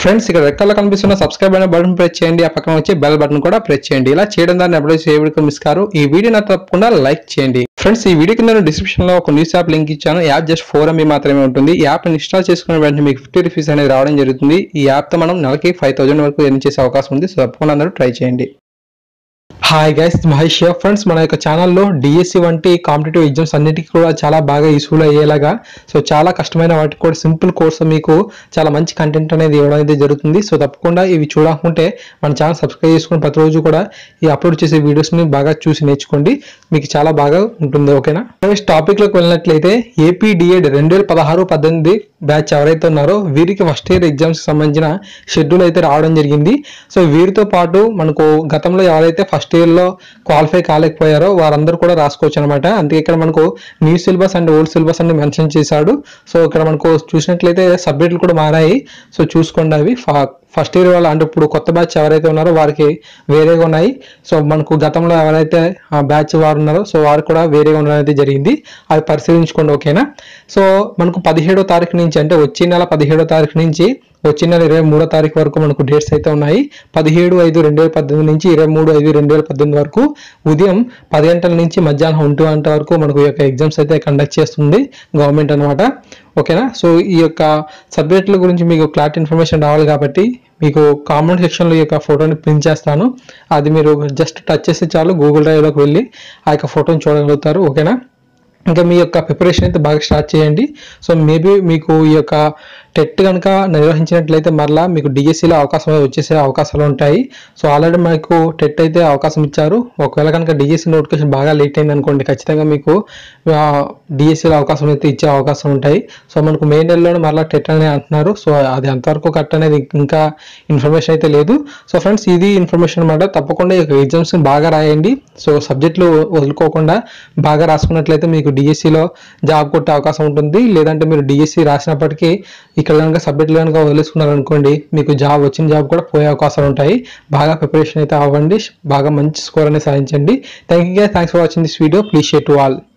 friends ఇక్కడ red colour కనిపిస్తున్న subscribe అనే బటన్ ప్రెస్ చేయండి ఆ పక్కన వచ్చి బెల్ బటన్ కూడా ప్రెస్ చేయండి ఇలా చేయడం ద్వారా ఎప్పుడైతే ఏ వీడియో మిస్ కారు ఈ వీడియో నాకు తప్పకుండా లైక్ చేయండి ఫ్రెండ్స్ ఈ వీడియో కింద డిస్క్రిప్షన్ లో ఒక న్యూస్ యాప్ లింక్ ఇచ్చాను యాప్ జస్ట్ ఫోర్ ఎంబీ మాత్రమే ఉంటుంది ఈ యాప్ ఇన్స్టాల్ చేసుకున్న వెంటనే మీకు ఫిఫ్టీ రూపీస్ అనేది రావడం జరుగుతుంది ఈ యాప్ తో మనం నెలకి ఫైవ్ థౌసండ్ వరకు ఎర్న్ చేసే అవకాశం ఉంది సో తప్పకుండా అందరూ ట్రై చేయండి హాయ్ గైస్ మహేష్ ఫ్రెండ్స్ మన యొక్క ఛానల్లో డిఎస్సి వంటి కాంపిటేటివ్ ఎగ్జామ్స్ అన్నిటికీ కూడా చాలా బాగా యూస్ఫుల్ అయ్యేలాగా సో చాలా కష్టమైన వాటికి కూడా సింపుల్ కోర్స్ మీకు చాలా మంచి కంటెంట్ అనేది ఇవ్వడం అయితే జరుగుతుంది సో తప్పకుండా ఇవి చూడకుంటే మన ఛానల్ సబ్స్క్రైబ్ చేసుకుని ప్రతిరోజు కూడా ఈ అప్లోడ్ చేసే వీడియోస్ని బాగా చూసి నేర్చుకోండి మీకు చాలా బాగా ఉంటుంది ఓకేనా నెక్స్ట్ టాపిక్లోకి వెళ్ళినట్లయితే ఏపీ డిఎడ్ రెండు వేల పదహారు పద్దెనిమిది బ్యాచ్ ఎవరైతే ఉన్నారో వీరికి ఫస్ట్ ఇయర్ ఎగ్జామ్స్ సంబంధించిన షెడ్యూల్ అయితే రావడం జరిగింది సో వీరితో పాటు మనకు గతంలో ఎవరైతే ఫస్ట్ ఇయర్లో క్వాలిఫై కాలేకపోయారో వారందరూ కూడా రాసుకోవచ్చు అనమాట అందుకే ఇక్కడ మనకు new syllabus and old syllabus అని మెన్షన్ చేశాడు సో ఇక్కడ మనకు చూసినట్లయితే సబ్జెక్టులు కూడా మారాయి సో చూసుకోండి అవి ఫస్ట్ ఇయర్ వాళ్ళు అంటే ఇప్పుడు కొత్త బ్యాచ్ ఎవరైతే ఉన్నారో వారికి వేరేగా ఉన్నాయి సో మనకు గతంలో ఎవరైతే ఆ బ్యాచ్ వారు ఉన్నారో సో వారు కూడా వేరేగా ఉండడం అయితే జరిగింది అవి పరిశీలించుకోండి ఓకేనా సో మనకు పదిహేడో తారీఖు నుంచి అంటే వచ్చే నెల పదిహేడో తారీఖు నుంచి వచ్చే నెల ఇరవై మూడో తారీఖు వరకు మనకు డేట్స్ అయితే ఉన్నాయి పదిహేడు ఐదు రెండు వేల పద్దెనిమిది నుంచి ఇరవై మూడు ఐదు రెండు వేల పద్దెనిమిది వరకు ఉదయం పది గంటల నుంచి మధ్యాహ్నం ఒంటి గంట వరకు మనకు ఈ యొక్క ఎగ్జామ్స్ అయితే కండక్ట్ చేస్తుంది గవర్నమెంట్ అనమాట ఓకేనా సో ఈ యొక్క సబ్జెక్టుల గురించి మీకు క్లారిటీ ఇన్ఫర్మేషన్ రావాలి కాబట్టి మీకు కామెంట్ సెక్షన్లో ఈ యొక్క ఫోటోని ప్రింట్ చేస్తాను అది మీరు జస్ట్ టచ్ చేస్తే చాలు గూగుల్ డ్రైవ్లోకి వెళ్ళి ఆ యొక్క ఫోటోని చూడగలుగుతారు ఓకేనా ఇంకా మీ యొక్క ప్రిపరేషన్ అయితే బాగా స్టార్ట్ చేయండి సో మేబీ మీకు ఈ యొక్క టెట్ కనుక నిర్వహించినట్లయితే మరలా మీకు డిఎస్సిలో అవకాశం వచ్చేసే అవకాశాలు ఉంటాయి సో ఆల్రెడీ మీకు టెట్ అయితే అవకాశం ఇచ్చారు ఒకవేళ కనుక డిఎస్సి నోటిఫికేషన్ బాగా లేట్ అయింది అనుకోండి ఖచ్చితంగా మీకు డిఎస్సిలో అవకాశం అయితే ఇచ్చే అవకాశం ఉంటాయి సో మనకు మే నెలలోనే మరలా టెట్ అని అంటున్నారు సో అది ఎంతవరకు కరెక్ట్ అనేది ఇంకా ఇన్ఫర్మేషన్ అయితే లేదు సో ఫ్రెండ్స్ ఇది ఇన్ఫర్మేషన్ అనమాట తప్పకుండా ఈ యొక్క ఎగ్జామ్స్ బాగా రాయండి సో సబ్జెక్టులు వదులుకోకుండా బాగా రాసుకున్నట్లయితే మీకు డిఎస్సిలో జాబ్ కొట్టే అవకాశం ఉంటుంది లేదంటే మీరు డిఎస్సి రాసినప్పటికీ ఇక్కడ కనుక సబ్జెక్టులు కనుక వదిలేసుకున్నారనుకోండి మీకు జాబ్ వచ్చిన జాబ్ కూడా పోయే అవకాశాలు ఉంటాయి బాగా ప్రిపరేషన్ అయితే అవ్వండి బాగా మంచి స్కోర్ అనేది సాధించండి thank you thanks for watching this video please share to all